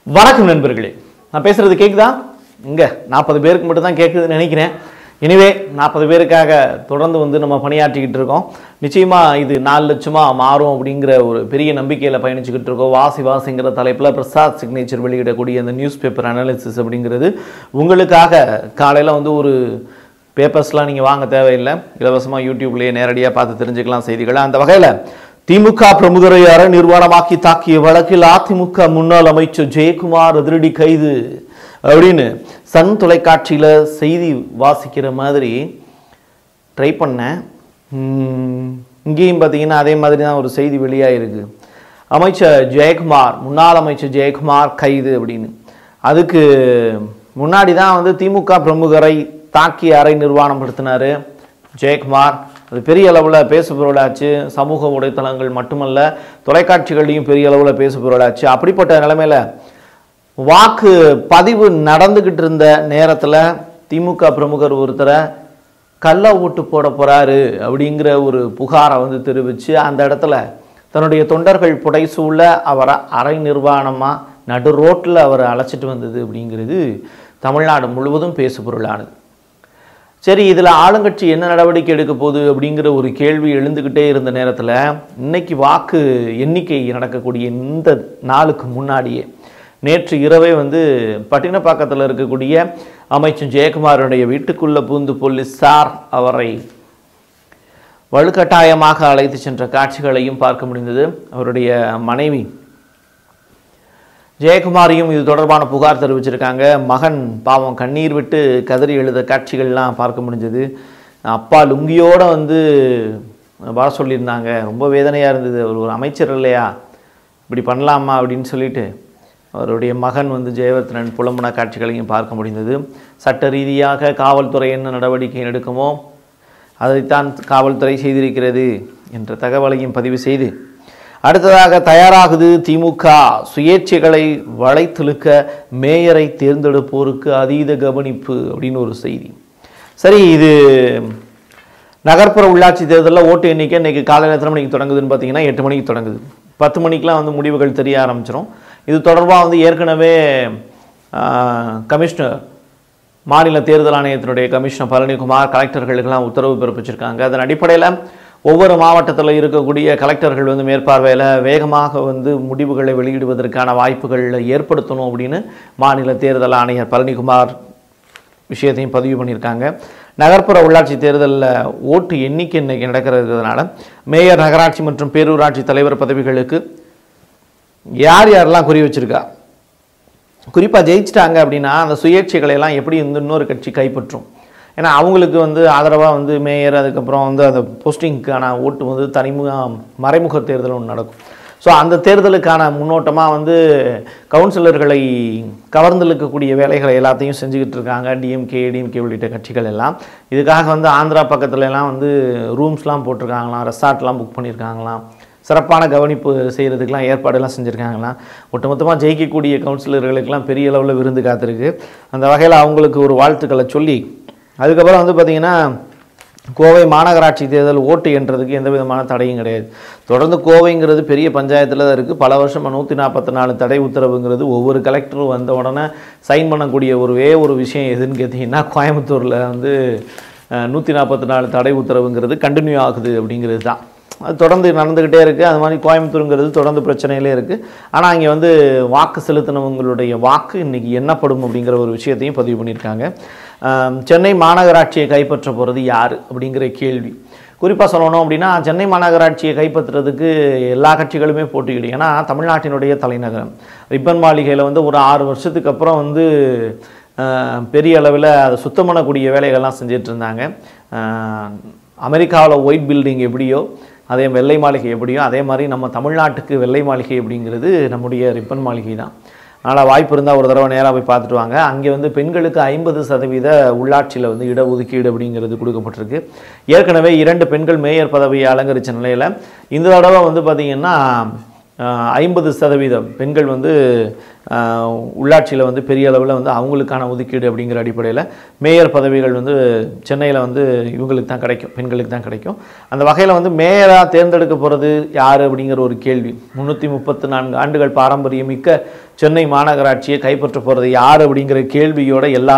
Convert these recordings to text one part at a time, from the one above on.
வணக்கம் நண்பர்களே நான் பேசுறது கேக்குதா இங்க நாற்பது பேருக்கு மட்டும் தான் கேட்குதுன்னு நினைக்கிறேன் எனவே நாற்பது பேருக்காக தொடர்ந்து வந்து நம்ம பணியாற்றிக்கிட்டு இருக்கோம் நிச்சயமா இது நாலு லட்சமா மாறும் அப்படிங்கிற ஒரு பெரிய நம்பிக்கையில பயணிச்சுக்கிட்டு இருக்கோம் வாசி வாசிங்கிற தலைப்புல பிரசாத் சிக்னேச்சர் வெளியிடக்கூடிய அந்த நியூஸ் பேப்பர் அனாலிசிஸ் அப்படிங்கிறது உங்களுக்காக காலையில வந்து ஒரு பேப்பர்ஸ்லாம் நீங்கள் வாங்க தேவையில்லை இலவசமாக யூடியூப்லேயே நேரடியாக பார்த்து தெரிஞ்சுக்கலாம் செய்திகளை அந்த வகையில் திமுக பிரமுகரை அற நிர்வாணமாக்கி தாக்கிய வழக்கில் அதிமுக முன்னாள் அமைச்சர் ஜெயக்குமார் அதிரடி கைது அப்படின்னு சன் தொலைக்காட்சியில் செய்தி வாசிக்கிற மாதிரி ட்ரை பண்ணேன் உம், இங்கேயும் பார்த்தீங்கன்னா அதே மாதிரி தான் ஒரு செய்தி வெளியாயிருக்கு அமைச்சர் ஜெயக்குமார் முன்னாள் அமைச்சர் ஜெயக்குமார் கைது அப்படின்னு அதுக்கு முன்னாடி தான் வந்து திமுக பிரமுகரை தாக்கி அறை நிர்வாணம் படுத்தினாரு ஜெயக்குமார் அது பெரிய அளவில் பேசுபொருளாச்சு சமூக வலைத்தளங்கள் மட்டுமல்ல தொலைக்காட்சிகள்லையும் பெரிய அளவில் பேசுபொருளாச்சு அப்படிப்பட்ட நிலைமையில வாக்கு பதிவு நடந்துக்கிட்டு இருந்த நேரத்தில் திமுக பிரமுகர் ஒருத்தரை கள்ள ஓட்டு போட போறாரு அப்படிங்கிற ஒரு புகாரை வந்து தெரிவித்து அந்த இடத்துல தன்னுடைய தொண்டர்கள் புடைசூழ அவரை அரை நிர்வாணமாக நடு ரோட்டில் அவரை அழைச்சிட்டு வந்தது அப்படிங்கிறது தமிழ்நாடு முழுவதும் பேசுபொருளானது சரி இதில் ஆளுங்கட்சி என்ன நடவடிக்கை எடுக்க போகுது அப்படிங்கிற ஒரு கேள்வி எழுந்துக்கிட்டே இருந்த நேரத்தில் இன்னைக்கு வாக்கு எண்ணிக்கை நடக்கக்கூடிய இந்த நாளுக்கு முன்னாடியே நேற்று இரவே வந்து பட்டினப்பாக்கத்தில் இருக்கக்கூடிய அமைச்சர் ஜெயக்குமாருடைய வீட்டுக்குள்ள பூந்து போலீசார் அவரை வலுக்கட்டாயமாக அழைத்து சென்ற காட்சிகளையும் பார்க்க முடிந்தது அவருடைய மனைவி ஜெயக்குமாரியும் இது தொடர்பான புகார் தெரிவிச்சிருக்காங்க மகன் பாவம் கண்ணீர் விட்டு கதறி எழுத காட்சிகள்லாம் பார்க்க முடிஞ்சது அப்பா லுங்கியோட வந்து வர சொல்லியிருந்தாங்க ரொம்ப வேதனையாக இருந்தது அவர் ஒரு அமைச்சர் இல்லையா இப்படி பண்ணலாமா அப்படின்னு சொல்லிட்டு அவருடைய மகன் வந்து ஜெயவர்த்தனன் புலம்புன காட்சிகளையும் பார்க்க முடிந்தது சட்ட ரீதியாக காவல்துறை என்ன நடவடிக்கை எடுக்குமோ அதைத்தான் காவல்துறை செய்திருக்கிறது என்ற தகவலையும் பதிவு செய்து அடுத்ததாக தயாராகுது திமுக சுயேட்சைகளை வளைத்திழுக்க மேயரை தேர்ந்தெடுப்போருக்கு அதீத கவனிப்பு அப்படின்னு ஒரு செய்தி சரி இது நகர்ப்புற உள்ளாட்சி தேர்தலில் ஓட்டு எண்ணிக்கை இன்னைக்கு காலையில் எத்தனை மணிக்கு தொடங்குதுன்னு பார்த்தீங்கன்னா எட்டு மணிக்கு தொடங்குது பத்து மணிக்கெலாம் வந்து முடிவுகள் தெரிய ஆரம்பிச்சிடும் இது தொடர்பாக வந்து ஏற்கனவே ஆஹ், கமிஷனர் மாநில தேர்தல் ஆணையத்தினுடைய கமிஷனர் பழனிக்குமார் கலெக்டர்களுக்கெல்லாம் உத்தரவு பிறப்பிச்சிருக்காங்க அதன் அடிப்படையில் ஒவ்வொரு மாவட்டத்தில் இருக்கக்கூடிய கலெக்டர்கள் வந்து மேற்பார்வையில் வேகமாக வந்து முடிவுகளை வெளியிடுவதற்கான வாய்ப்புகள் ஏற்படுத்தணும் அப்படின்னு மாநில தேர்தல் ஆணையர் பழனிக்குமார் விஷயத்தையும் பதிவு பண்ணியிருக்காங்க நகர்ப்புற உள்ளாட்சி தேர்தலில் ஓட்டு எண்ணிக்கை இன்னைக்கு நடக்கிறதுனால மேயர் நகராட்சி மற்றும் பேரூராட்சி தலைவர் பதவிகளுக்கு யார் யாரெல்லாம் குறி வச்சிருக்கா குறிப்பாக ஜெயிச்சிட்டாங்க அப்படின்னா அந்த சுயேட்சைகளை எல்லாம் எப்படி வந்து இன்னொரு கட்சி கைப்பற்றும் ஏன்னா அவங்களுக்கு வந்து ஆதரவாக வந்து மேயர் அதுக்கப்புறம் வந்து அந்த போஸ்டிங்க்கான ஓட்டு வந்து தனிமுக மறைமுக தேர்தல் ஒன்று நடக்கும் ஸோ அந்த தேர்தலுக்கான முன்னோட்டமாக வந்து கவுன்சிலர்களை கவர்ந்தெழுக்கக்கூடிய வேலைகளை எல்லாத்தையும் செஞ்சுக்கிட்டு இருக்காங்க டிஎம்கே டிஎம்கே உள்ளிட்ட கட்சிகள் எல்லாம் இதுக்காக வந்து ஆந்திரா பக்கத்துல எல்லாம் வந்து ரூம்ஸ்லாம் போட்டிருக்காங்களாம் ரெசார்ட்லாம் புக் பண்ணியிருக்காங்களாம் சிறப்பான கவனிப்பு செய்கிறதுக்கெலாம் ஏற்பாடெல்லாம் செஞ்சுருக்காங்களாம் ஒட்டுமொத்தமாக ஜெயிக்கக்கூடிய கவுன்சிலர்களுக்கெல்லாம் பெரிய அளவில் விருந்து காத்திருக்கு அந்த வகையில் அவங்களுக்கு ஒரு வாழ்த்துக்களை சொல்லி அதுக்கப்புறம் வந்து பார்த்திங்கன்னா கோவை மாநகராட்சி தேர்தல் ஓட்டு என்றதுக்கு எந்த விதமான தடையும் கிடையாது தொடர்ந்து கோவைங்கிறது பெரிய பஞ்சாயத்தில் தான் இருக்குது பல வருஷமாக நூற்றி நாற்பத்தி நாலு தடை உத்தரவுங்கிறது ஒவ்வொரு கலெக்டரும் வந்த உடனே சைன் பண்ணக்கூடிய ஒருவே ஒரு விஷயம் எதுன்னு கேட்டிங்கன்னா கோயம்புத்தூரில் வந்து நூற்றி நாற்பத்தி நாலு தடை உத்தரவுங்கிறது கண்டினியூ ஆகுது அப்படிங்கிறது தான் அது தொடர்ந்து நடந்துக்கிட்டே இருக்குது அது மாதிரி கோயம்புத்தூருங்கிறது தொடர்ந்து பிரச்சனையிலே இருக்குது ஆனால் இங்கே வந்து வாக்கு செலுத்தினவங்களுடைய வாக்கு இன்றைக்கி எண்ணப்படும் அப்படிங்கிற ஒரு விஷயத்தையும் பதிவு பண்ணியிருக்காங்க ஆம், சென்னை மாநகராட்சியை கைப்பற்ற போகிறது யார் அப்படிங்கிற கேள்வி குறிப்பாக சொல்லணும் அப்படின்னா சென்னை மாநகராட்சியை கைப்பற்றுறதுக்கு எல்லா கட்சிகளுமே போட்டியிடும் ஏன்னா தமிழ்நாட்டினுடைய தலைநகரம் ரிப்பன் மாளிகையில் வந்து ஒரு ஆறு வருஷத்துக்கு அப்புறம் வந்து ஆஹ், பெரிய அளவில் அதை சுத்தம் பண்ணக்கூடிய வேலைகள்லாம் செஞ்சுட்டு இருந்தாங்க அமெரிக்காவில் ஒயிட் பில்டிங் எப்படியோ அதே வெள்ளை மாளிகை எப்படியோ அதே மாதிரி நம்ம தமிழ்நாட்டுக்கு வெள்ளை மாளிகை அப்படிங்கிறது நம்முடைய ரிப்பன் மாளிகை தான் அதனால் வாய்ப்பு இருந்தால் ஒரு தடவை நேராக போய் பார்த்துட்டு வாங்க அங்கே வந்து பெண்களுக்கு ஐம்பது சதவீத உள்ளாட்சியில் வந்து இடஒதுக்கீடு அப்படிங்கிறது கொடுக்கப்பட்டிருக்கு ஏற்கனவே இரண்டு பெண்கள் மேயர் பதவியை அலங்கரித்த நிலையில் இந்த தடவை வந்து பார்த்திங்கன்னா ஐம்பது சதவீதம் பெண்கள் வந்து உள்ளாட்சியில் வந்து பெரிய அளவில் வந்து அவங்களுக்கான ஒதுக்கீடு அப்படிங்கிற அடிப்படையில் மேயர் பதவிகள் வந்து சென்னையில் வந்து இவங்களுக்கு தான் கிடைக்கும் பெண்களுக்கு தான் கிடைக்கும் அந்த வகையில் வந்து மேயராக தேர்ந்தெடுக்க போகிறது யார் அப்படிங்கிற ஒரு கேள்வி முந்நூற்றி முப்பத்து நான்கு ஆண்டுகள் பாரம்பரியமிக்க சென்னை மாநகராட்சியை கைப்பற்ற போகிறது யார் அப்படிங்கிற கேள்வியோட எல்லா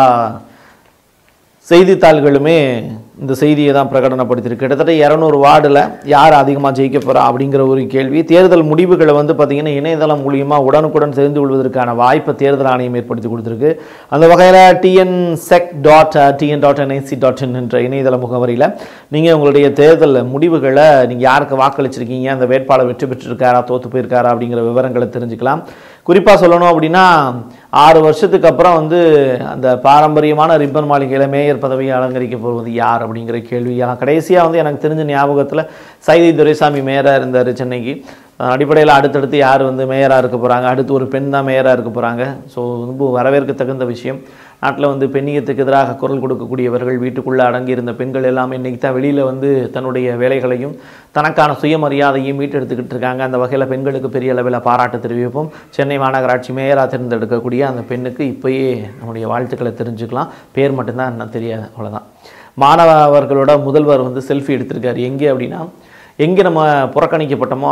செய்தித்தாள்களுமே இந்த செய்தியை தான் பிரகடனப்படுத்தியிருக்கு கிட்டத்தட்ட இரநூறு வார்டில் யார் அதிகமாக ஜெயிக்க போகிறா அப்படிங்கிற ஒரு கேள்வி தேர்தல் முடிவுகளை வந்து பார்த்திங்கன்னா இணையதளம் மூலியமாக உடனுக்குடன் தெரிந்து கொள்வதற்கான வாய்ப்பை தேர்தல் ஆணையம் ஏற்படுத்தி கொடுத்துருக்கு அந்த வகையில் TN sec dot TN dot NIC dot in என்ற இணையதள முகவரியில் நீங்கள் உங்களுடைய தேர்தல் முடிவுகளை நீங்கள் யாருக்கு வாக்களிச்சிருக்கீங்க அந்த வேட்பாளர் வெற்றி பெற்றிருக்காரா தோற்று போயிருக்காரா அப்படிங்கிற விவரங்களை தெரிஞ்சுக்கலாம் குறிப்பாக சொல்லணும் அப்படின்னா ஆறு வருஷத்துக்கு அப்புறம் வந்து அந்த பாரம்பரியமான ரிப்பன் மாளிகையில் மேயர் பதவியை அலங்கரிக்க போவது யார் அப்படிங்கிற கேள்வி கடைசியாக வந்து எனக்கு தெரிஞ்ச ஞாபகத்தில் சைதை துரைசாமி மேயராக இருந்தார் சென்னைக்கு அடிப்படையில் அடுத்தடுத்து யார் வந்து மேயராக இருக்க போகிறாங்க அடுத்து ஒரு பெண் தான் மேயராக இருக்க போகிறாங்க ஸோ ரொம்ப வரவேற்க தகுந்த விஷயம் நாட்டில் வந்து பெண்ணியத்துக்கு எதிராக குரல் கொடுக்கக்கூடியவர்கள் வீட்டுக்குள்ளே அடங்கியிருந்த பெண்கள் எல்லாமே இன்றைக்கி தான் வெளியில் வந்து தன்னுடைய வேலைகளையும் தனக்கான சுயமரியாதையும் மீட்டெடுத்துக்கிட்டு இருக்காங்க அந்த வகையில் பெண்களுக்கு பெரிய அளவில் பாராட்டு தெரிவிப்போம் சென்னை மாநகராட்சி மேயராக தேர்ந்தெடுக்கக்கூடிய அந்த பெண்ணுக்கு இப்போயே நம்முடைய வாழ்த்துக்களை தெரிஞ்சுக்கலாம் பேர் மட்டும்தான் என்ன தெரியாது அவ்வளோதான் மாணவர்களோட முதல்வர் வந்து செல்ஃபி எடுத்திருக்காரு எங்கே அப்படின்னா எங்கே நம்ம புறக்கணிக்கப்பட்டோமோ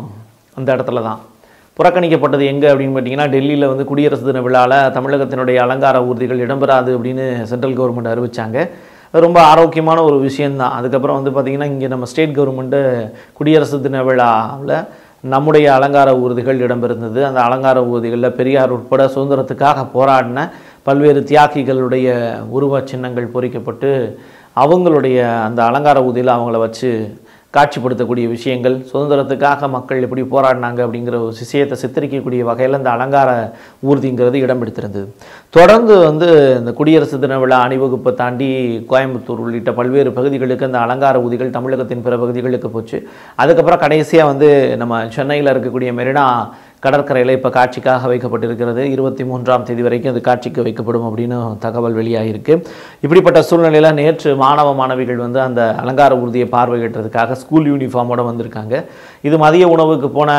அந்த இடத்துல தான் புறக்கணிக்கப்பட்டது எங்கே அப்படின்னு பார்த்தீங்கன்னா டெல்லியில் வந்து குடியரசு தின விழாவில் தமிழகத்தினுடைய அலங்கார ஊர்திகள் இடம்பெறாது அப்படின்னு சென்ட்ரல் கவர்மெண்ட் அறிவிச்சாங்க அது ரொம்ப ஆரோக்கியமான ஒரு விஷயந்தான் அதுக்கப்புறம் வந்து பார்த்திங்கன்னா இங்கே நம்ம ஸ்டேட் கவர்மெண்ட்டு குடியரசு தின விழாவில் நம்முடைய அலங்கார ஊர்திகள் இடம்பெறுந்தது அந்த அலங்கார ஊர்திகளில் பெரியார் உட்பட சுதந்திரத்துக்காக போராடின பல்வேறு தியாகிகளுடைய உருவச் சின்னங்கள் பொறிக்கப்பட்டு அவங்களுடைய அந்த அலங்கார ஊர்தியில் அவங்கள வச்சு காட்சிப்படுத்தக்கூடிய விஷயங்கள் சுதந்திரத்துக்காக மக்கள் எப்படி போராடினாங்க அப்படிங்கிற ஒரு விஷயத்தை சித்தரிக்கக்கூடிய வகையில் இந்த அலங்கார ஊர்திங்கிறது இடம் பிடித்திருந்தது தொடர்ந்து வந்து இந்த குடியரசு தின விழா அணிவகுப்பை தாண்டி கோயம்புத்தூர் உள்ளிட்ட பல்வேறு பகுதிகளுக்கு அந்த அலங்கார ஊர்திகள் தமிழகத்தின் பிற பகுதிகளுக்கு போச்சு அதுக்கப்புறம் கடைசியாக வந்து நம்ம சென்னையில் இருக்கக்கூடிய மெரினா கடற்கரையில் இப்போ காட்சிக்காக வைக்கப்பட்டிருக்கிறது இருபத்தி மூன்றாம் தேதி வரைக்கும் அது காட்சிக்கு வைக்கப்படும் அப்படின்னு தகவல் வெளியாகிருக்கு இப்படிப்பட்ட சூழ்நிலையில் நேற்று மாணவ மாணவிகள் வந்து அந்த அலங்கார ஊர்தியை பார்வையிட்டதுக்காக ஸ்கூல் யூனிஃபார்மோட வந்திருக்காங்க இது மதிய உணவுக்கு போன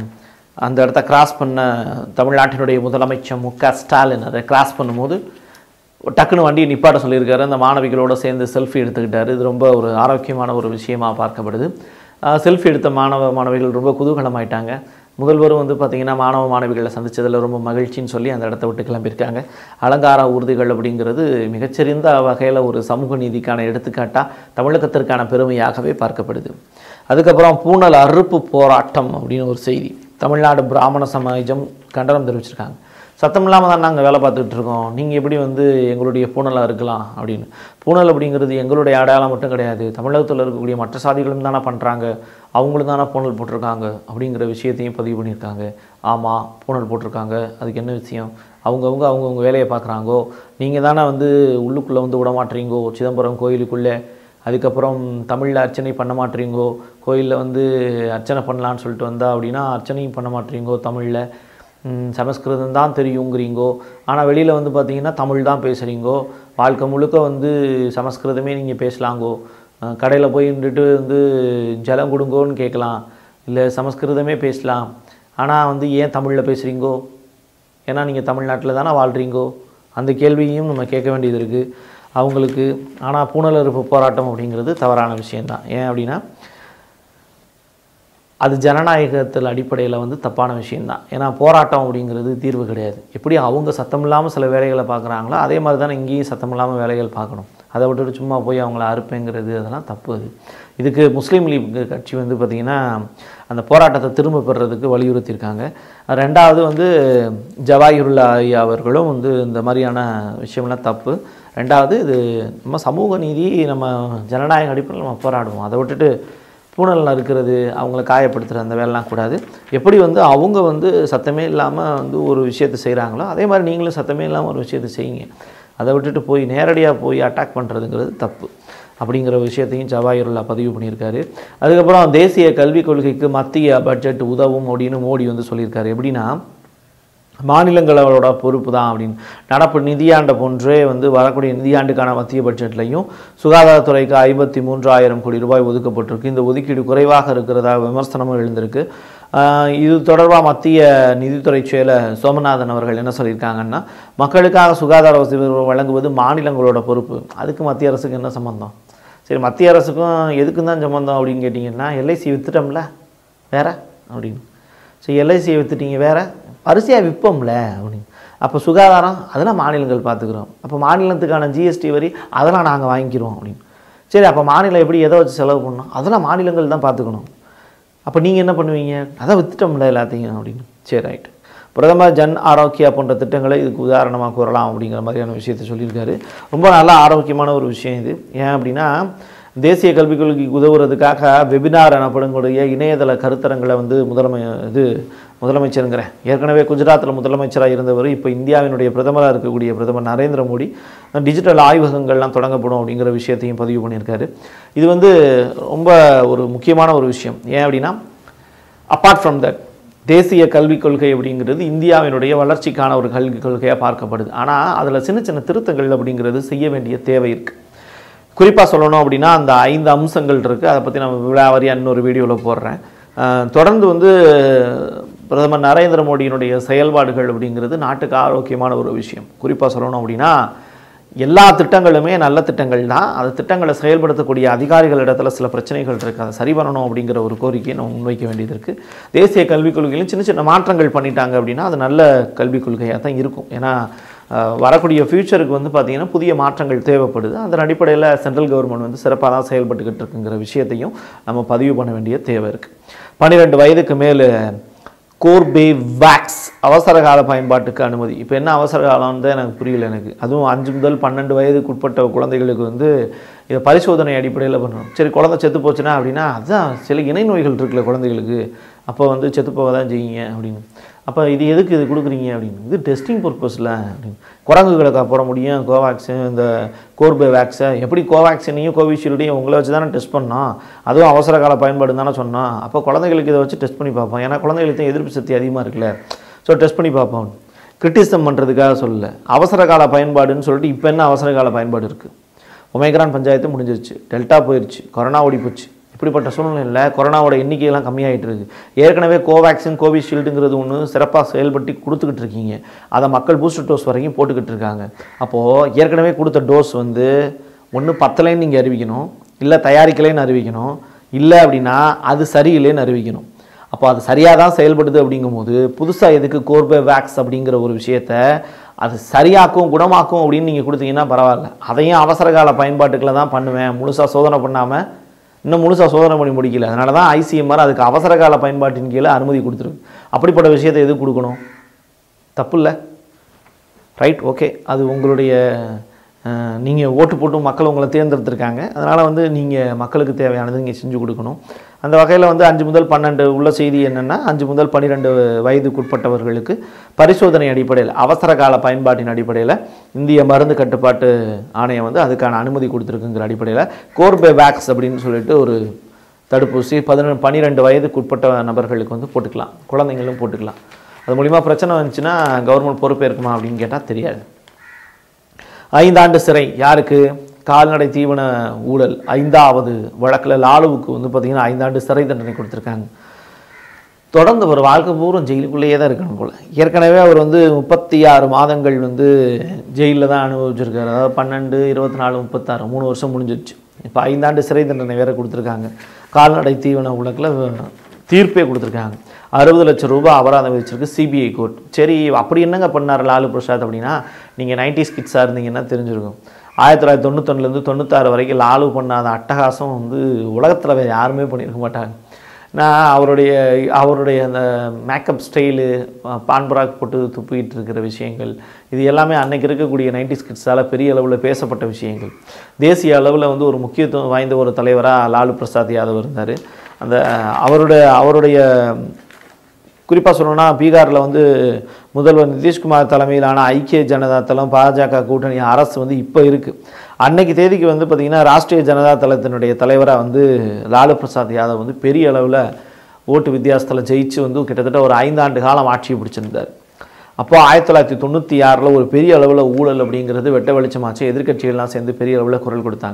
அந்த இடத்த கிராஸ் பண்ண தமிழ்நாட்டினுடைய முதலமைச்சர் மு க ஸ்டாலின் அதை கிராஸ் பண்ணும்போது டக்குன்னு வண்டியை நிப்பாட்ட சொல்லியிருக்காரு அந்த மாணவிகளோட சேர்ந்து செல்ஃபி எடுத்துக்கிட்டாரு இது ரொம்ப ஒரு ஆரோக்கியமான ஒரு விஷயமா பார்க்கப்படுது செல்ஃபி எடுத்த மாணவ மாணவிகள் ரொம்ப குதூகலமாயிட்டாங்க முதல்வரும் வந்து பார்த்திங்கன்னா மாணவ மாணவிகளை சந்தித்ததில் ரொம்ப மகிழ்ச்சின்னு சொல்லி அந்த இடத்த விட்டு கிளம்பியிருக்காங்க அலங்கார ஊர்திகள் அப்படிங்கிறது மிகச்சிறந்த வகையில் ஒரு சமூக நீதிக்கான எடுத்துக்காட்டாக தமிழகத்திற்கான பெருமையாகவே பார்க்கப்படுது அதுக்கப்புறம் பூனல் அறுப்பு போராட்டம் அப்படின்னு ஒரு செய்தி தமிழ்நாடு பிராமண சமாஜம் கண்டனம் தெரிவிச்சிருக்காங்க சத்தம் இல்லாமல் தான் நாங்கள் வேலை பார்த்துக்கிட்டு இருக்கோம் நீங்கள் எப்படி வந்து எங்களுடைய பூனலாக இருக்கலாம் அப்படின்னு பூனல் அப்படிங்கிறது எங்களுடைய அடையாளம் மட்டும் கிடையாது தமிழகத்தில் இருக்கக்கூடிய மற்ற சாதிகளும் தானே பண்ணுறாங்க அவங்களும் தானே பூனல் போட்டிருக்காங்க அப்படிங்கிற விஷயத்தையும் பதிவு பண்ணியிருக்காங்க ஆமாம் பூனல் போட்டிருக்காங்க அதுக்கு என்ன விஷயம் அவங்கவுங்க அவங்கவுங்க வேலையை பார்க்குறாங்கோ நீங்கள் தானே வந்து உள்ளுக்குள்ளே வந்து விட மாட்டீங்கோ சிதம்பரம் கோயிலுக்குள்ளே அதுக்கப்புறம் தமிழில் அர்ச்சனை பண்ண மாட்டீங்கோ கோயிலில் வந்து அர்ச்சனை பண்ணலான்னு சொல்லிட்டு வந்தா அப்படின்னா அர்ச்சனையும் பண்ண மாட்டீங்கோ தமிழில் ம், சமஸ்கிருதம் தான் தெரியுங்கிறீங்கோ ஆனால் வெளியில் வந்து பார்த்தீங்கன்னா தமிழ் தான் பேசுகிறீங்கோ வாழ்க்கை முழுக்க வந்து சமஸ்கிருதமே நீங்கள் பேசலாங்கோ கடையில் போய் நின்றுட்டு வந்து ஜலம் கொடுங்கோன்னு கேட்கலாம் இல்லை சமஸ்கிருதமே பேசலாம் ஆனால் வந்து ஏன் தமிழில் பேசுகிறீங்கோ ஏன்னா நீங்கள் தமிழ்நாட்டில் தானே வாழ்கிறீங்கோ அந்த கேள்வியும் நம்ம கேட்க வேண்டியது இருக்குது அவங்களுக்கு ஆனால் பூனலறுப்பு போராட்டம் அப்படிங்கிறது தவறான விஷயந்தான் ஏன் அப்படின்னா அது ஜனநாயகத்தில் அடிப்படையில் வந்து தப்பான விஷயந்தான் ஏன்னா போராட்டம் அப்படிங்கிறது தீர்வு கிடையாது எப்படி அவங்க சத்தம் இல்லாமல் சில வேலைகளை பார்க்குறாங்களோ அதே மாதிரி தானே இங்கேயும் சத்தம் இல்லாமல் வேலைகள் பார்க்கணும் அதை விட்டுட்டு சும்மா போய் அவங்கள அறுப்பேங்கிறது அதெல்லாம் தப்பு அது இதுக்கு முஸ்லீம் லீக் கட்சி வந்து பார்த்திங்கன்னா அந்த போராட்டத்தை திரும்ப பெறுறதுக்கு வலியுறுத்தியிருக்காங்க ரெண்டாவது வந்து ஜவாஹிருல்லா ஐயா அவர்களும் வந்து இந்த மாதிரியான விஷயம்லாம் தப்பு ரெண்டாவது இது நம்ம சமூக நீதி நம்ம ஜனநாயக அடிப்படையில் நம்ம போராடுவோம் அதை விட்டுட்டு பூனலில் இருக்கிறது அவங்கள காயப்படுத்துகிற அந்த வேலைலாம் கூடாது எப்படி வந்து அவங்க வந்து சத்தமே இல்லாமல் வந்து ஒரு விஷயத்தை செய்கிறாங்களோ அதே மாதிரி நீங்களும் சத்தமே இல்லாமல் ஒரு விஷயத்தை செய்யுங்க அதை விட்டுட்டு போய் நேரடியாக போய் அட்டாக் பண்ணுறதுங்கிறது தப்பு அப்படிங்கிற விஷயத்தையும் ஜவாஹிருல்லா பதிவு பண்ணியிருக்காரு அதுக்கப்புறம் தேசிய கல்விக் கொள்கைக்கு மத்திய பட்ஜெட் உதவும் அப்படின்னு மோடி வந்து சொல்லியிருக்காரு எப்படின்னா மாநிலங்களோட பொறுப்பு தான் அப்படின்னு நடப்பு நிதியாண்டை போன்றே வந்து வரக்கூடிய நிதியாண்டுக்கான மத்திய பட்ஜெட்லையும் சுகாதாரத்துறைக்கு ஐம்பத்தி மூன்றாயிரம் கோடி ரூபாய் ஒதுக்கப்பட்டிருக்கு இந்த ஒதுக்கீடு குறைவாக இருக்கிறதா விமர்சனமும் எழுந்திருக்கு ஆஹ் இது தொடர்பாக மத்திய நிதித்துறை செயலர் சோமநாதன் அவர்கள் என்ன சொல்லியிருக்காங்கன்னா மக்களுக்காக சுகாதார வசதி வழங்குவது மாநிலங்களோட பொறுப்பு அதுக்கு மத்திய அரசுக்கு என்ன சம்மந்தம் சரி மத்திய அரசுக்கும் எதுக்கும் தான் சம்மந்தம் அப்படின்னு கேட்டிங்கன்னா எல்ஐசி வித்துட்டோம்ல வேற அப்படின்னு சரி எல்ஐசியை வித்துட்டீங்க வேற அரிசியாக விற்போம்ல அப்படின்னு அப்போ சுகாதாரம் அதெல்லாம் மாநிலங்கள் பார்த்துக்குறோம் அப்போ மாநிலத்துக்கான ஜிஎஸ்டி வரி அதெல்லாம் நாங்கள் வாங்கிக்கிறோம் அப்படின்னு சரி அப்போ மாநிலம் எப்படி எதை வச்சு செலவு பண்ணணும் அதெல்லாம் மாநிலங்கள் தான் பார்த்துக்கணும் அப்போ நீங்கள் என்ன பண்ணுவீங்க அதான் வித்துட்டோம்ல எல்லாத்தையும் அப்படின்னு சரி ரைட் பிரதமர் ஜன் ஆரோக்கியா போன்ற திட்டங்களை இதுக்கு உதாரணமாக கூறலாம் அப்படிங்கிற மாதிரியான விஷயத்தை சொல்லியிருக்காரு ரொம்ப நல்ல ஆரோக்கியமான ஒரு விஷயம் இது ஏன் அப்படின்னா தேசிய கல்விக் கொள்கைக்கு உதவுறதுக்காக வெபினார் எனப்படக்கூடிய இணையதள கருத்தரங்களை வந்து முதலமை இது முதலமைச்சருங்கிறேன் ஏற்கனவே குஜராத்தில் முதலமைச்சராக இருந்தவர் இப்போ இந்தியாவினுடைய பிரதமராக இருக்கக்கூடிய பிரதமர் நரேந்திர மோடி டிஜிட்டல் ஆய்வகங்கள்லாம் தொடங்கப்படும் அப்படிங்கிற விஷயத்தையும் பதிவு பண்ணியிருக்காரு இது வந்து ரொம்ப ஒரு முக்கியமான ஒரு விஷயம் ஏன் அப்படின்னா அப்பார்ட் ஃப்ரம் தட் தேசிய கல்விக் கொள்கை அப்படிங்கிறது இந்தியாவினுடைய வளர்ச்சிக்கான ஒரு கல்விக் கொள்கையாக பார்க்கப்படுது ஆனால் அதில் சின்ன சின்ன திருத்தங்கள் அப்படிங்கிறது செய்ய வேண்டிய தேவை இருக்குது குறிப்பாக சொல்லணும் அப்படின்னா அந்த ஐந்து அம்சங்கள் இருக்குது அதை பற்றி நம்ம விழாவாரியாக இன்னொரு வீடியோவில் போடுறேன் அஹ் தொடர்ந்து வந்து பிரதமர் நரேந்திர மோடியினுடைய செயல்பாடுகள் அப்படிங்கிறது நாட்டுக்கு ஆரோக்கியமான ஒரு விஷயம் குறிப்பாக சொல்லணும் அப்படின்னா எல்லா திட்டங்களுமே நல்ல திட்டங்கள் தான் அந்த திட்டங்களை செயல்படுத்தக்கூடிய அதிகாரிகள் இடத்துல சில பிரச்சனைகள் இருக்குது அதை சரி பண்ணணும் அப்படிங்கிற ஒரு கோரிக்கையை நம்ம முன்வைக்க வேண்டியது இருக்குது தேசிய கல்விக் கொள்கையிலும் சின்ன சின்ன மாற்றங்கள் பண்ணிட்டாங்க அப்படின்னா அது நல்ல கல்விக் கொள்கையாக தான் இருக்கும் ஏன்னா அஹ், வரக்கூடிய ஃப்யூச்சருக்கு வந்து பார்த்திங்கன்னா புதிய மாற்றங்கள் தேவைப்படுது அதன் அடிப்படையில் சென்ட்ரல் கவர்மெண்ட் வந்து சிறப்பாக தான் செயல்பட்டுக்கிட்டு இருக்குங்கிற விஷயத்தையும் நம்ம பதிவு பண்ண வேண்டிய தேவை இருக்குது பன்னிரெண்டு வயதுக்கு மேல் கோர்பேவேக்ஸ் அவசர கால பயன்பாட்டுக்கு அனுமதி இப்போ என்ன அவசர காலம்னு தான் எனக்கு புரியல எனக்கு அதுவும் அஞ்சு முதல் பன்னெண்டு வயதுக்கு உட்பட்ட குழந்தைகளுக்கு வந்து இதை பரிசோதனை அடிப்படையில் பண்ணணும் சரி குழந்தை செத்து போச்சுன்னா அப்படின்னா அதுதான் சில இணை நோய்கள் இருக்குல்ல குழந்தைகளுக்கு அப்போ வந்து செத்து போக தான் செய்யுங்க அப்படின்னு அப்போ இது எதுக்கு இது கொடுக்குறீங்க அப்படின்னு இது டெஸ்டிங் பர்பஸில் அப்படின்னு குரங்குகளுக்கு போட முடியும் கோவேக்சின் இந்த கோர்பேவேக்ஸை எப்படி கோவேக்சினையும் கோவிஷீல்டையும் உங்களை வச்சு தானே டெஸ்ட் பண்ணோம் அதுவும் அவசர கால பயன்பாடு தானே சொன்னோம் அப்போ குழந்தைகளுக்கு இதை வச்சு டெஸ்ட் பண்ணி பார்ப்போம் ஏன்னா குழந்தைகளுக்கு தான் எதிர்ப்பு சக்தி அதிகமாக இருக்குல்ல ஸோ டெஸ்ட் பண்ணி பார்ப்போம் கிரிட்டிசம் பண்ணுறதுக்காக சொல்லல அவசர கால பயன்பாடுன்னு சொல்லிட்டு இப்போ என்ன அவசர கால பயன்பாடு இருக்குது ஒமேக்ரான் பஞ்சாயத்து முடிஞ்சிருச்சு டெல்டா போயிடுச்சு கொரோனா ஓடி போச்சு இப்படிப்பட்ட சூழ்நிலையில் கொரோனாவோட எண்ணிக்கையெல்லாம் கம்மியாயிட்டு இருக்கு ஏற்கனவே கோவேக்சின் கோவிஷீல்டுங்கிறது ஒன்று சிறப்பாக செயல்பட்டு கொடுத்துக்கிட்டு இருக்கீங்க அதை மக்கள் பூஸ்டர் டோஸ் வரைக்கும் போட்டுக்கிட்டு இருக்காங்க அப்போது ஏற்கனவே கொடுத்த டோஸ் வந்து ஒன்று பத்தலைன்னு நீங்கள் அறிவிக்கணும் இல்லை தயாரிக்கலைன்னு அறிவிக்கணும் இல்லை அப்படின்னா அது சரியில்லைன்னு அறிவிக்கணும் அப்போ அது சரியாக தான் செயல்படுது அப்படிங்கும்போது புதுசாக எதுக்கு கோர்பேவேக்ஸ் அப்படிங்கிற ஒரு விஷயத்த அது சரியாக்கும் குணமாக்கும் அப்படின்னு நீங்கள் கொடுத்தீங்கன்னா பரவாயில்ல அதையும் அவசர கால பயன்பாட்டுக்களை தான் பண்ணுவேன் முழுசாக சோதனை பண்ணாமல் இன்னும் முழுசாக சோதனை பண்ணி முடிக்கல அதனால தான் ஐசிஎம்ஆர் அதுக்கு அவசர கால பயன்பாட்டின் கீழே அனுமதி கொடுத்துருக்கு அப்படிப்பட்ட விஷயத்தை எது கொடுக்கணும் தப்பு இல்லை ரைட் ஓகே அது உங்களுடைய நீங்கள் ஓட்டு போட்டு மக்கள் உங்களை தேர்ந்தெடுத்திருக்காங்க அதனால் வந்து நீங்கள் மக்களுக்கு தேவையானது நீங்கள் செஞ்சு கொடுக்கணும் அந்த வகையில் வந்து அஞ்சு முதல் பன்னெண்டு உள்ள செய்தி என்னென்னா அஞ்சு முதல் பன்னிரெண்டு வயதுக்குட்பட்டவர்களுக்கு பரிசோதனை அடிப்படையில் அவசர கால பயன்பாட்டின் அடிப்படையில் இந்திய மருந்து கட்டுப்பாட்டு ஆணையம் வந்து அதுக்கான அனுமதி கொடுத்துருக்குங்கிற அடிப்படையில் கோர்பேவேக்ஸ் அப்படின்னு சொல்லிட்டு ஒரு தடுப்பூசி பதினெண்டு பன்னிரெண்டு வயதுக்குட்பட்ட நபர்களுக்கு வந்து போட்டுக்கலாம் குழந்தைங்களும் போட்டுக்கலாம் அது மூலிமா பிரச்சனை வந்துச்சுன்னா கவர்மெண்ட் பொறுப்பேற்குமா அப்படின்னு கேட்டால் தெரியாது ஐந்தாண்டு சிறை யாருக்கு கால்நடை தீவன ஊழல் ஐந்தாவது வழக்கில் லாலுவுக்கு வந்து பார்த்திங்கன்னா ஐந்தாண்டு சிறை தண்டனை கொடுத்துருக்காங்க தொடர்ந்து ஒரு வாழ்க்கை பூரா ஜெயிலுக்குள்ளேயே தான் இருக்கணும் போல் ஏற்கனவே அவர் வந்து முப்பத்தி ஆறு மாதங்கள் வந்து ஜெயிலில் தான் அனுபவிச்சிருக்காரு அதாவது பன்னெண்டு இருபத்தி நாலு முப்பத்தாறு மூணு வருஷம் முடிஞ்சிருச்சு இப்போ ஐந்தாண்டு சிறை தண்டனை வேற கொடுத்துருக்காங்க கால்நடை தீவன வழக்கில் தீர்ப்பே கொடுத்துருக்காங்க அறுபது லட்சம் ரூபாய் அபராதம் விதிச்சிருக்கு சிபிஐ கோர்ட் சரி அப்படி என்னங்க பண்ணார் லாலு பிரசாத் அப்படின்னா நீங்கள் நைன்டிஸ் கிட்ஸாக இருந்தீங்கன்னா தெரிஞ்சிருக்கும் ஆயிரத்தி தொள்ளாயிரத்தி தொண்ணூத்தொன்னுலேருந்து தொண்ணூத்தாறு வரைக்கும் லாலு பண்ணாத அட்டகாசம் வந்து உலகத்தில் வேறு யாருமே பண்ணியிருக்க மாட்டாங்க நான் அவருடைய அவருடைய அந்த மேக்கப் ஸ்டைலு பான்பராக் போட்டு துப்பிக்கிட்டு இருக்கிற விஷயங்கள் இது எல்லாமே அன்னைக்கு இருக்கக்கூடிய நைன்டி ஸ்கிட்ஸால் பெரிய அளவில் பேசப்பட்ட விஷயங்கள் தேசிய அளவில் வந்து ஒரு முக்கியத்துவம் வாய்ந்த ஒரு தலைவராக லாலு பிரசாத் யாதவ் இருந்தார் அந்த அவருடைய அவருடைய குறிப்பாக சொல்லணும்னா பீகாரில் வந்து முதல்வர் நிதிஷ்குமார் தலைமையிலான ஐக்கிய ஜனதா தளம் பாஜக கூட்டணி அரசு வந்து இப்போ இருக்குது அன்னைக்கு தேதிக்கு வந்து பார்த்திங்கன்னா ராஷ்ட்ரிய ஜனதா தளத்தினுடைய தலைவராக வந்து லாலு பிரசாத் யாதவ் வந்து பெரிய அளவில் ஓட்டு வித்தியாசத்தில் ஜெயிச்சு வந்து கிட்டத்தட்ட ஒரு ஐந்தாண்டு காலம் ஆட்சியை பிடிச்சிருந்தார் அப்போ ஆயிரத்தி தொள்ளாயிரத்தி தொண்ணூற்றி ஆறில் ஒரு பெரிய அளவில் ஊழல் அப்படிங்கிறது வெட்ட வெளிச்சமாச்சு எதிர்க்கட்சிகள்லாம் சேர்ந்து பெரிய அளவில் குரல் கொடுத்தாங்க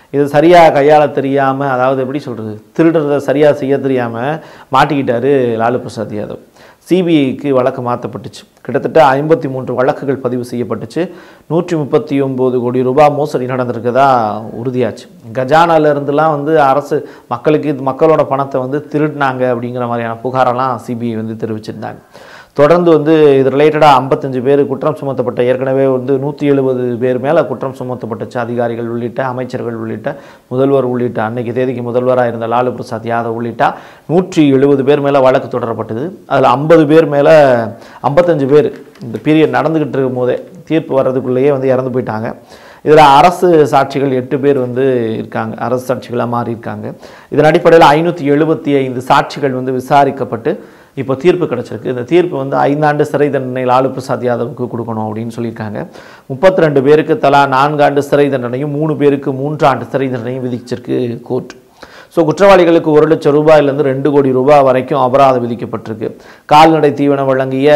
இது சரியாக கையாள தெரியாமல் அதாவது எப்படி சொல்கிறது திருடுறதை சரியாக செய்ய தெரியாமல் மாட்டிக்கிட்டாரு லாலு பிரசாத் யாதவ் சிபிஐக்கு வழக்கு மாற்றப்பட்டுச்சு கிட்டத்தட்ட ஐம்பத்தி மூன்று வழக்குகள் பதிவு செய்யப்பட்டுச்சு நூற்றி முப்பத்தி ஒம்பது கோடி ரூபாய் மோசடி நடந்திருக்கதா உறுதியாச்சு கஜானால இருந்துலாம் வந்து அரசு மக்களுக்கு இது மக்களோட பணத்தை வந்து திருடினாங்க அப்படிங்கிற மாதிரியான புகாரெல்லாம் சிபிஐ வந்து தெரிவிச்சிருந்தாங்க தொடர்ந்து வந்து இது ரிலேட்டடாக ஐம்பத்தஞ்சு பேர் குற்றம் சுமத்தப்பட்ட ஏற்கனவே வந்து நூற்றி எழுபது பேர் மேலே குற்றம் சுமத்தப்பட்டுச்சு அதிகாரிகள் உள்ளிட்ட அமைச்சர்கள் உள்ளிட்ட முதல்வர் உள்ளிட்ட அன்னைக்கு தேதிக்கு முதல்வராக இருந்த லாலு பிரசாத் யாதவ் உள்ளிட்ட நூற்றி எழுபது பேர் மேலே வழக்கு தொடரப்பட்டது அதில் ஐம்பது பேர் மேலே ஐம்பத்தஞ்சு பேர் இந்த பீரியட் நடந்துக்கிட்டு இருக்கும் போதே தீர்ப்பு வர்றதுக்குள்ளேயே வந்து இறந்து போயிட்டாங்க இதில் அரசு சாட்சிகள் எட்டு பேர் வந்து இருக்காங்க அரசு சாட்சிகளாக மாறி இருக்காங்க இதன் அடிப்படையில் ஐநூற்றி எழுபத்தி ஐந்து சாட்சிகள் வந்து விசாரிக்கப்பட்டு இப்போ தீர்ப்பு கிடச்சிருக்கு இந்த தீர்ப்பு வந்து ஐந்தாண்டு சிறை தண்டனை லாலு பிரசாத் யாதவுக்கு கொடுக்கணும் அப்படின்னு சொல்லியிருக்காங்க முப்பத்தி ரெண்டு பேருக்கு தலா நான்காண்டு சிறை தண்டனையும் மூணு பேருக்கு மூன்றாண்டு சிறை தண்டனையும் விதிச்சிருக்கு கோர்ட் ஸோ குற்றவாளிகளுக்கு ஒரு லட்சம் ரூபாயிலேருந்து ரெண்டு கோடி ரூபாய் வரைக்கும் அபராதம் விதிக்கப்பட்டிருக்கு கால்நடை தீவனம் வழங்கிய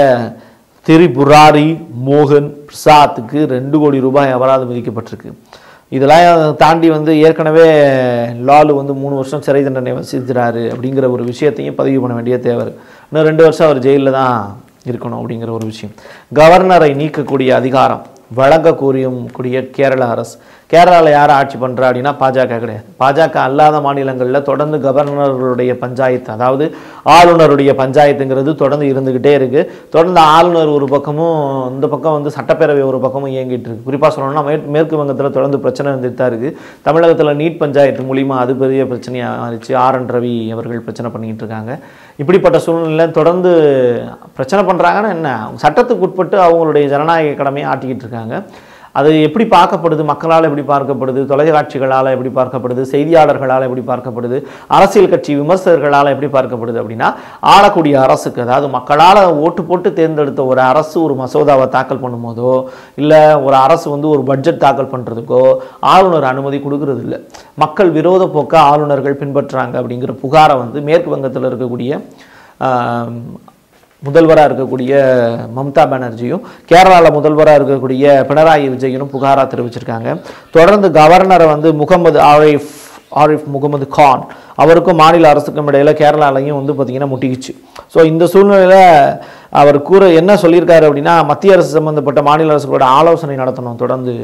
திரிபுராரி மோகன் பிரசாத்துக்கு ரெண்டு கோடி ரூபாய் அபராதம் விதிக்கப்பட்டிருக்கு இதெல்லாம் தாண்டி வந்து ஏற்கனவே லாலு வந்து மூணு வருஷம் சிறை தண்டனை வசிக்கிறாரு அப்படிங்கிற ஒரு விஷயத்தையும் பதிவு பண்ண வேண்டிய தேவை இருக்கு. இன்னும் ரெண்டு வருஷம் அவர் ஜெயிலில் தான் இருக்கணும் அப்படிங்கிற ஒரு விஷயம் கவர்னரை நீக்கக்கூடிய அதிகாரம் வழங்க கூறியும் கூடிய கேரள அரசு கேரளாவில் யார் ஆட்சி பண்ணுறா அப்படின்னா பாஜக கிடையாது பாஜக அல்லாத மாநிலங்களில் தொடர்ந்து கவர்னர்களுடைய பஞ்சாயத்து அதாவது ஆளுநருடைய பஞ்சாயத்துங்கிறது தொடர்ந்து இருந்துக்கிட்டே இருக்குது தொடர்ந்து ஆளுநர் ஒரு பக்கமும் இந்த பக்கம் வந்து சட்டப்பேரவை ஒரு பக்கமும் இயங்கிட்டு இருக்கு குறிப்பாக சொல்லணும்னா மேற் மேற்கு வங்கத்தில் தொடர்ந்து பிரச்சனை இருந்துட்டு தான் இருக்குது தமிழகத்தில் நீட் பஞ்சாயத்து மூலிமா அது பெரிய பிரச்சனையாக மாறிச்சு ஆர் என் ரவி அவர்கள் பிரச்சனை பண்ணிக்கிட்டு இருக்காங்க இப்படிப்பட்ட சூழ்நிலை தொடர்ந்து பிரச்சனை பண்ணுறாங்கன்னா என்ன சட்டத்துக்கு உட்பட்டு அவங்களுடைய ஜனநாயக கடமையை ஆட்டிக்கிட்டு இருக்காங்க அது எப்படி பார்க்கப்படுது மக்களால் எப்படி பார்க்கப்படுது தொலைக்காட்சிகளால் எப்படி பார்க்கப்படுது செய்தியாளர்களால் எப்படி பார்க்கப்படுது அரசியல் கட்சி விமர்சகர்களால் எப்படி பார்க்கப்படுது அப்படின்னா ஆளக்கூடிய அரசுக்கு அதாவது மக்களால் ஓட்டு போட்டு தேர்ந்தெடுத்த ஒரு அரசு ஒரு மசோதாவை தாக்கல் பண்ணும்போதோ இல்லை ஒரு அரசு வந்து ஒரு பட்ஜெட் தாக்கல் பண்ணுறதுக்கோ ஆளுநர் அனுமதி கொடுக்கறது இல்லை மக்கள் விரோத போக்க ஆளுநர்கள் பின்பற்றுறாங்க அப்படிங்கிற புகாரை வந்து மேற்கு வங்கத்தில் இருக்கக்கூடிய ஆம், முதல்வராக இருக்கக்கூடிய மம்தா பானர்ஜியும் கேரளாவில் முதல்வராக இருக்கக்கூடிய பினராயி விஜயனும் புகாராக தெரிவிச்சிருக்காங்க தொடர்ந்து கவர்னரை வந்து முகமது ஆரிஃப் ஆரிஃப் முகமது கான் அவருக்கும் மாநில அரசுக்கும் இடையில கேரளாலையும் வந்து பார்த்திங்கன்னா முட்டிக்கிச்சு ஸோ இந்த சூழ்நிலையில் அவர் கூற என்ன சொல்லியிருக்காரு அப்படின்னா மத்திய அரசு சம்மந்தப்பட்ட மாநில அரசுகளோட ஆலோசனை நடத்தணும் தொடர்ந்து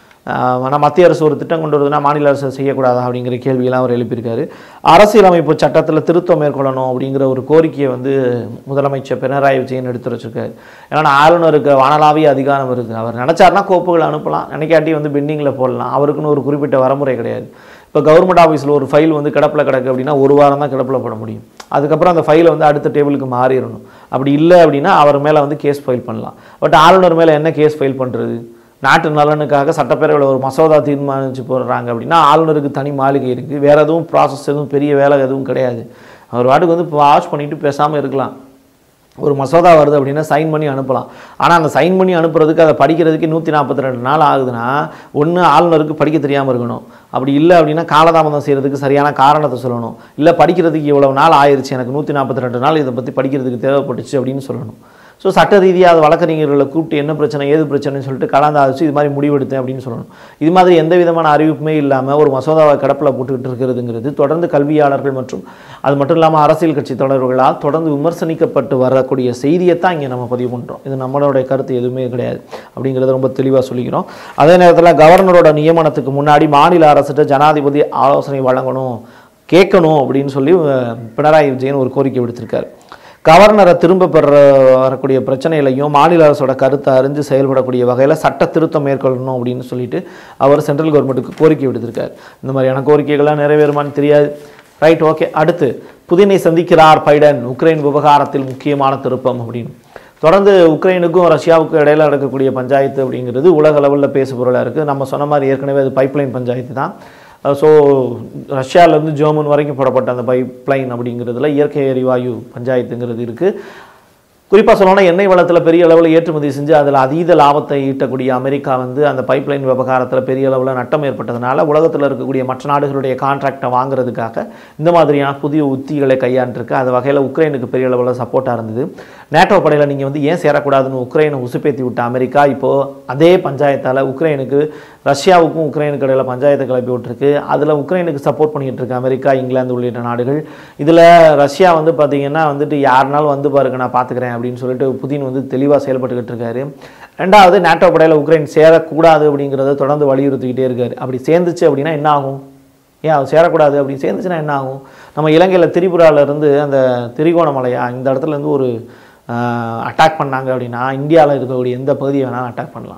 ஆனால் மத்திய அரசு ஒரு திட்டம் கொண்டு வருதுன்னா மாநில அரசு செய்யக்கூடாதா அப்படிங்கிற கேள்வியெல்லாம் அவர் எழுப்பியிருக்காரு அரசியலமைப்பு சட்டத்தில் திருத்தம் மேற்கொள்ளணும் அப்படிங்கிற ஒரு கோரிக்கையை வந்து முதலமைச்சர் பினராயி விஜயன் எடுத்து வச்சிருக்காரு ஏன்னா ஆளுநருக்கு வானலாவிய அதிகாரம் இருக்குது அவர் நினச்சாருன்னா கோப்புகளை அனுப்பலாம் நினைக்காட்டி வந்து பெண்டிங்கில் போடலாம் அவருக்குன்னு ஒரு குறிப்பிட்ட வரமுறை கிடையாது இப்போ கவர்மெண்ட் ஆஃபீஸில் ஒரு ஃபைல் வந்து கிடப்பில் கிடக்கு அப்படின்னா ஒரு வாரம் தான் கிடப்பில் போட முடியும் அதுக்கப்புறம் அந்த ஃபைலை வந்து அடுத்த டேபிளுக்கு மாறிடணும் அப்படி இல்லை அப்படின்னா அவர் மேலே வந்து கேஸ் ஃபைல் பண்ணலாம் பட் ஆளுநர் மேலே என்ன கேஸ் ஃபைல் பண்ணுறது நாட்டு நலனுக்காக சட்டப்பேரவையில் ஒரு மசோதா தீர்மானிச்சு போடுறாங்க அப்படின்னா ஆளுநருக்கு தனி மாளிகை இருக்குது வேறு எதுவும் ப்ராசஸ் எதுவும் பெரிய வேலை எதுவும் கிடையாது அவர் வாட்டுக்கு வந்து வாஷ் பண்ணிட்டு பேசாமல் இருக்கலாம் ஒரு மசோதா வருது அப்படின்னா சைன் பண்ணி அனுப்பலாம் ஆனால் அந்த சைன் பண்ணி அனுப்புறதுக்கு அதை படிக்கிறதுக்கு நூற்றி நாற்பத்தி ரெண்டு நாள் ஆகுதுன்னா ஒன்று ஆளுநருக்கு படிக்க தெரியாமல் இருக்கணும் அப்படி இல்லை அப்படின்னா காலதாமதம் செய்கிறதுக்கு சரியான காரணத்தை சொல்லணும் இல்லை படிக்கிறதுக்கு இவ்வளவு நாள் ஆயிருச்சு எனக்கு நூற்றி நாற்பத்தி ரெண்டு நாள் இதை பற்றி படிக்கிறதுக்கு தேவைப்பட்டுச்சு அப்படின்னு சொல்லணும் ஸோ சட்ட ரீதியாக அது வழக்கறிஞர்களை கூப்பிட்டு என்ன பிரச்சனை ஏது பிரச்சனைன்னு சொல்லிட்டு கலந்தாச்சு இது மாதிரி முடிவெடுத்தேன் அப்படின்னு சொல்லணும் இது மாதிரி எந்த விதமான அறிவிப்புமே இல்லாமல் ஒரு மசோதாவை கடப்பில் போட்டுக்கிட்டு இருக்கிறதுங்கிறது தொடர்ந்து கல்வியாளர்கள் மற்றும் அது மட்டும் இல்லாமல் அரசியல் கட்சி தொடர்களால் தொடர்ந்து விமர்சனிக்கப்பட்டு வரக்கூடிய செய்தியை தான் இங்கே நம்ம பதிவு பண்ணுறோம் இது நம்மளுடைய கருத்து எதுவுமே கிடையாது அப்படிங்கிறத ரொம்ப தெளிவாக சொல்லிக்கிறோம் அதே நேரத்தில் கவர்னரோட நியமனத்துக்கு முன்னாடி மாநில அரசிட்ட ஜனாதிபதி ஆலோசனை வழங்கணும் கேட்கணும் அப்படின்னு சொல்லி அஹ், பினராயி விஜயன் ஒரு கோரிக்கை விடுத்திருக்காரு கவர்னரை திரும்ப பெற வரக்கூடிய பிரச்சனைகளையும் மாநில அரசோட கருத்தை அறிஞ்சு செயல்படக்கூடிய வகையில் சட்ட திருத்தம் மேற்கொள்ளணும் அப்படின்னு சொல்லிட்டு அவர் சென்ட்ரல் கவர்மெண்ட்டுக்கு கோரிக்கை விடுத்திருக்கார் இந்த மாதிரியான கோரிக்கைகள்லாம் நிறைவேறுமான்னு தெரியாது ரைட் ஓகே அடுத்து புதினை சந்திக்கிறார் பைடன் உக்ரைன் விவகாரத்தில் முக்கியமான திருப்பம் அப்படின்னு தொடர்ந்து உக்ரைனுக்கும் ரஷ்யாவுக்கும் இடையில நடக்கக்கூடிய பஞ்சாயத்து அப்படிங்கிறது உலக அளவில் பேசு பொருளாக இருக்குது நம்ம சொன்ன மாதிரி ஏற்கனவே அது பைப்லைன் பஞ்சாயத்து தான் ஸோ ரஷ்யாவிலேருந்து ஜெர்மன் வரைக்கும் போடப்பட்ட அந்த பைப்லைன் அப்படிங்கிறதுல இயற்கை எரிவாயு பஞ்சாயத்துங்கிறது இருக்குது குறிப்பாக சொல்லணும்னா எண்ணெய் வளத்தில் பெரிய அளவில் ஏற்றுமதி செஞ்சு அதில் அதீத லாபத்தை ஈட்டக்கூடிய அமெரிக்கா வந்து அந்த பைப்லைன் விவகாரத்தில் பெரிய அளவில் நட்டம் ஏற்பட்டதுனால உலகத்தில் இருக்கக்கூடிய மற்ற நாடுகளுடைய கான்ட்ராக்டை வாங்குறதுக்காக இந்த மாதிரியான புதிய உத்திகளை கையாண்டிருக்கு அது வகையில் உக்ரைனுக்கு பெரிய அளவில் சப்போர்ட்டாக இருந்தது நேட்டோ படையில் நீங்கள் வந்து ஏன் சேரக்கூடாதுன்னு உக்ரைனை உசுப்பேத்தி விட்ட அமெரிக்கா இப்போது அதே பஞ்சாயத்தால் உக்ரைனுக்கு ரஷ்யாவுக்கும் உக்ரைனுக்கு இடையில பஞ்சாயத்தை கிளப்பி விட்டுருக்கு அதில் உக்ரைனுக்கு சப்போர்ட் பண்ணிட்டு இருக்கு அமெரிக்கா இங்கிலாந்து உள்ளிட்ட நாடுகள் இதில் ரஷ்யா வந்து பார்த்தீங்கன்னா வந்துட்டு யாருனாலும் வந்து பாருங்க நான் பார்த்துக்கிறேன் அப்படின்னு சொல்லிட்டு புதின் வந்து தெளிவாக செயல்பட்டுக்கிட்டு இருக்காரு ரெண்டாவது நேட்டோ படையில் உக்ரைன் சேரக்கூடாது அப்படிங்கிறத தொடர்ந்து வலியுறுத்திக்கிட்டே இருக்காரு அப்படி சேர்ந்துச்சு அப்படின்னா என்ன ஆகும் ஏன் அது சேரக்கூடாது அப்படி சேர்ந்துச்சுன்னா என்ன ஆகும் நம்ம இலங்கையில் திரிபுரால இருந்து அந்த திரிகோணமலையா இந்த இடத்துல இருந்து ஒரு அட்டாக் பண்ணாங்க அப்படின்னா இந்தியாவில் இருக்கக்கூடிய எந்த பகுதியை வேணாலும் அட்டாக் பண்ணலாம்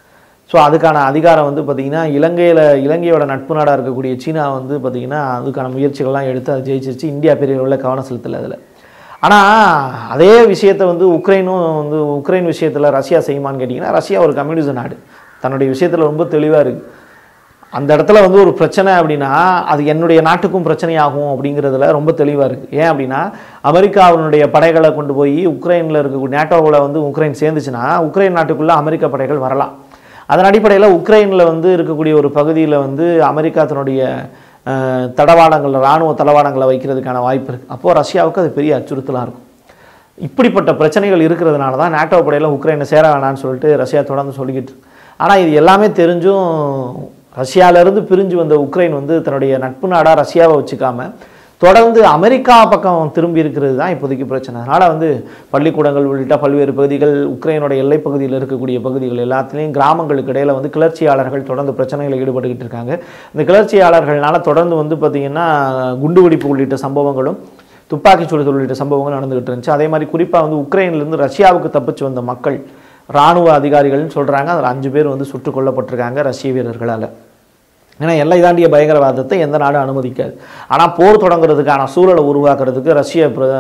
ஸோ அதுக்கான அதிகாரம் வந்து பார்த்திங்கன்னா இலங்கையில் இலங்கையோட நட்பு நாடாக இருக்கக்கூடிய சீனா வந்து பார்த்திங்கன்னா அதுக்கான முயற்சிகள்லாம் எடுத்து அதை ஜெயிச்சிருச்சு இந்தியா பெரிய அளவில் கவனம் செலுத்தலை அதில் ஆனால் அதே விஷயத்தை வந்து உக்ரைனும் வந்து உக்ரைன் விஷயத்தில் ரஷ்யா செய்யுமான்னு கேட்டிங்கன்னா ரஷ்யா ஒரு கம்யூனிசம் நாடு தன்னுடைய விஷயத்தில் ரொம்ப தெளிவாக இருக்குது அந்த இடத்துல வந்து ஒரு பிரச்சனை அப்படின்னா அது என்னுடைய நாட்டுக்கும் பிரச்சனையாகும் அப்படிங்கிறதுல ரொம்ப தெளிவாக இருக்குது ஏன் அப்படின்னா அமெரிக்காவினுடைய படைகளை கொண்டு போய் உக்ரைனில் இருக்கக்கூடிய நேட்டோவில் வந்து உக்ரைன் சேர்ந்துச்சுன்னா உக்ரைன் நாட்டுக்குள்ளே அமெரிக்க படைகள் வரலாம் அதன் அடிப்படையில் உக்ரைனில் வந்து இருக்கக்கூடிய ஒரு பகுதியில் வந்து அமெரிக்கா தன்னுடைய அஹ், தளவாடங்கள் இராணுவ தளவாடங்களை வைக்கிறதுக்கான வாய்ப்பு இருக்குது அப்போது ரஷ்யாவுக்கு அது பெரிய அச்சுறுத்தலாக இருக்கும் இப்படிப்பட்ட பிரச்சனைகள் இருக்கிறதுனால தான் நேட்டோ படையில் உக்ரைனை சேர வேணாம்னு சொல்லிட்டு ரஷ்யா தொடர்ந்து சொல்லிக்கிட்டு இருக்கு. ஆனால் இது எல்லாமே தெரிஞ்சும் ரஷ்யாவிலேருந்து பிரிஞ்சு வந்த உக்ரைன் வந்து தன்னுடைய நட்பு நாடாக ரஷ்யாவை வச்சுக்காம தொடர்ந்து அமெரிக்கா பக்கம் திரும்பி இருக்கிறது தான் இப்போதைக்கு பிரச்சனை அதனால் வந்து பள்ளிக்கூடங்கள் உள்ளிட்ட பல்வேறு பகுதிகள் உக்ரைனோட எல்லைப் பகுதியில் இருக்கக்கூடிய பகுதிகள் எல்லாத்துலேயும் கிராமங்களுக்கு இடையில வந்து கிளர்ச்சியாளர்கள் தொடர்ந்து பிரச்சனைகளில் ஈடுபட்டுக்கிட்டு இருக்காங்க இந்த கிளர்ச்சியாளர்கள்னால தொடர்ந்து வந்து பார்த்திங்கன்னா குண்டுவெடிப்பு உள்ளிட்ட சம்பவங்களும் துப்பாக்கிச் சுடுதல் உள்ளிட்ட சம்பவங்கள் நடந்துகிட்டு இருந்துச்சு அதே மாதிரி குறிப்பாக வந்து உக்ரைன்லேருந்து ரஷ்யாவுக்கு தப்பிச்சு வந்த மக்கள் இராணுவ அதிகாரிகள்னு சொல்கிறாங்க அதில் அஞ்சு பேர் வந்து சுட்டுக் கொல்லப்பட்டிருக்காங்க ரஷ்ய வீரர்களால் ஏன்னா எல்லை தாண்டிய பயங்கரவாதத்தை எந்த நாடும் அனுமதிக்காது ஆனால் போர் தொடங்குறதுக்கான சூழலை உருவாக்குறதுக்கு ரஷ்ய பிர-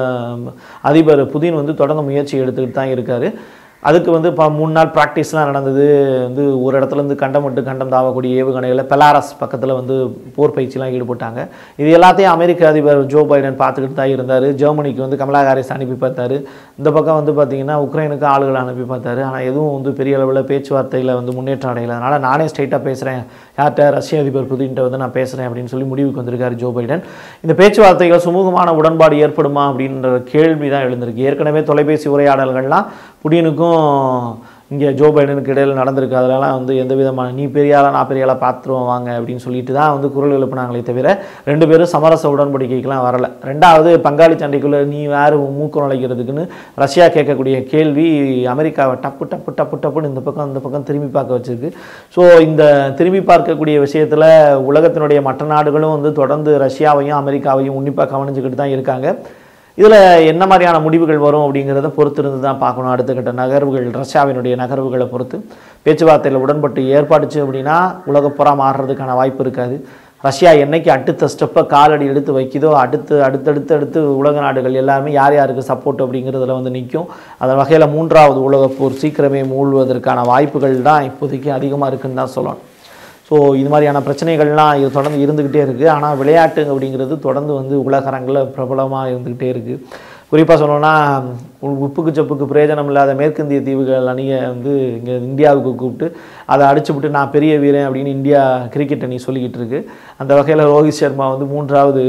அதிபர் புதின் வந்து தொடர்ந்து முயற்சி எடுத்துக்கிட்டு தான் இருக்காரு அதுக்கு வந்து இப்போ மூணு நாள் ப்ராக்டிஸ்லாம் நடந்தது வந்து ஒரு இடத்துல இருந்து கண்டம் விட்டு கண்டம் தாவக்கூடிய ஏவுகணைகளை பெலாரஸ் பக்கத்தில் வந்து போர் பயிற்சிலாம் ஈடுபட்டாங்க இது எல்லாத்தையும் அமெரிக்க அதிபர் ஜோ பைடன் பார்த்துக்கிட்டு தான் இருந்தார் ஜெர்மனிக்கு வந்து கமலா ஹாரிஸ் அனுப்பி பார்த்தாரு இந்த பக்கம் வந்து பார்த்தீங்கன்னா உக்ரைனுக்கு ஆளுகளை அனுப்பி பார்த்தாரு ஆனால் எதுவும் வந்து பெரிய அளவில் பேச்சுவார்த்தையில் வந்து முன்னேற்றம் அடையல அதனால் நானே ஸ்ட்ரைட்டாக பேசுகிறேன் யார்கிட்ட ரஷ்ய அதிபர் புதின்ட்ட வந்து நான் பேசுகிறேன் அப்படின்னு சொல்லி முடிவுக்கு வந்திருக்காரு ஜோ பைடன் இந்த பேச்சுவார்த்தைகள் சுமூகமான உடன்பாடு ஏற்படுமா அப்படின்ற கேள்வி தான் எழுந்திருக்கு ஏற்கனவே தொலைபேசி உரையாடல்கள்லாம் புடினுக்கும் இங்கே ஜோ பைடனுக்கு இடையில் நடந்திருக்கு அதெல்லாம் வந்து எந்த விதமான நீ பெரிய ஆளா நான் பெரிய ஆளா பார்த்துருவோம் வாங்க அப்படின்னு சொல்லிட்டு தான் வந்து குரல் எழுப்புனாங்களே தவிர ரெண்டு பேரும் சமரச உடன்படிக்கைக்கெல்லாம் வரல ரெண்டாவது பங்காளி சண்டைக்குள்ளே நீ யார் உன் மூக்கு நுழைக்கிறதுக்குன்னு ரஷ்யா கேட்கக்கூடிய கேள்வி அமெரிக்காவை டப்பு டப்பு டப்பு டப்புன்னு இந்த பக்கம் இந்த பக்கம் திரும்பி பார்க்க வச்சிருக்கு ஸோ இந்த திரும்பி பார்க்கக்கூடிய விஷயத்தில் உலகத்தினுடைய மற்ற நாடுகளும் வந்து தொடர்ந்து ரஷ்யாவையும் அமெரிக்காவையும் உன்னிப்பாக கவனிச்சுக்கிட்டு தான் இருக்காங்க இதில் என்ன மாதிரியான முடிவுகள் வரும் அப்படிங்கிறத பொறுத்திருந்து தான் பார்க்கணும் அடுத்த கட்ட நகர்வுகள் ரஷ்யாவினுடைய நகர்வுகளை பொறுத்து பேச்சுவார்த்தையில் உடன்பட்டு ஏற்பாடுச்சு அப்படின்னா உலகப்புறா மாறுறதுக்கான வாய்ப்பு இருக்காது ரஷ்யா என்னைக்கு அடுத்த ஸ்டெப்பை காலடி எடுத்து வைக்குதோ அடுத்து அடுத்தடுத்து அடுத்து உலக நாடுகள் எல்லாருமே யார் யாருக்கு சப்போர்ட் அப்படிங்கிறதுல வந்து நிற்கும் அதன் வகையில் மூன்றாவது உலகப் போர் சீக்கிரமே மூழ்வதற்கான வாய்ப்புகள் தான் இப்போதைக்கு அதிகமாக இருக்குன்னு தான் சொல்லணும் ஸோ இது மாதிரியான பிரச்சனைகள்லாம் இது தொடர்ந்து இருந்துக்கிட்டே இருக்குது ஆனால் விளையாட்டு அப்படிங்கிறது தொடர்ந்து வந்து உலக அரங்கில் பிரபலமாக இருந்துக்கிட்டே இருக்குது குறிப்பாக சொல்லணும்னா உ- உப்புக்கு சப்புக்கு பிரயோஜனம் இல்லாத மேற்கிந்திய தீவுகள் அணியை வந்து இங்கே இந்தியாவுக்கு கூப்பிட்டு அதை அடிச்சுவிட்டு நான் பெரிய வீரன் அப்படின்னு இந்தியா கிரிக்கெட் அணி சொல்லிக்கிட்டு இருக்கு அந்த வகையில் ரோஹித் சர்மா வந்து மூன்றாவது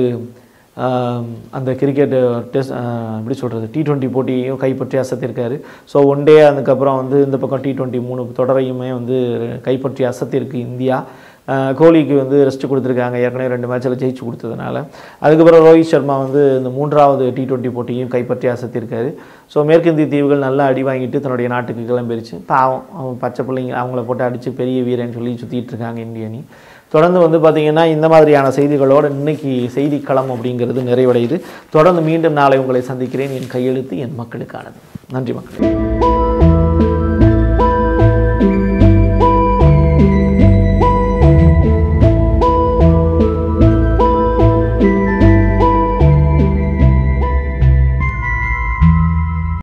ஆம், அந்த கிரிக்கெட் டெஸ்ட் எப்படி சொல்கிறது டி டுவெண்ட்டி போட்டியையும் கைப்பற்றி அசத்திருக்காரு ஸோ ஒன் டே அதுக்கப்புறம் வந்து இந்த பக்கம் டி டுவெண்ட்டி மூணு தொடரையுமே வந்து கைப்பற்றி அசத்திருக்கு இந்தியா ஆஹ் கோலிக்கு வந்து ரெஸ்ட் கொடுத்துருக்காங்க ஏற்கனவே ரெண்டு மேட்ச்சில் ஜெயிச்சு கொடுத்ததுனால அதுக்கப்புறம் ரோஹித் சர்மா வந்து இந்த மூன்றாவது டி டுவெண்ட்டி போட்டியையும் கைப்பற்றி அசத்திருக்காரு ஸோ மேற்கிந்திய தீவுகள் நல்லா அடி வாங்கிட்டு தன்னுடைய நாட்டுக்கு கிளம்பிருச்சு பாவம் அவங்க பச்சை பிள்ளைங்க அவங்கள போட்டு அடித்து பெரிய வீரன் சொல்லி சுற்றிட்டு இருக்காங்க இந்திய அணி தொடர்ந்து வந்து பார்த்திங்கன்னா இந்த மாதிரியான செய்திகளோடு இன்னைக்கு செய்தி களம் அப்படிங்கிறது நிறைவடையுது தொடர்ந்து மீண்டும் நாளை உங்களை சந்திக்கிறேன் என் கையெழுத்து என் மக்களுக்கானது நன்றி மக்களே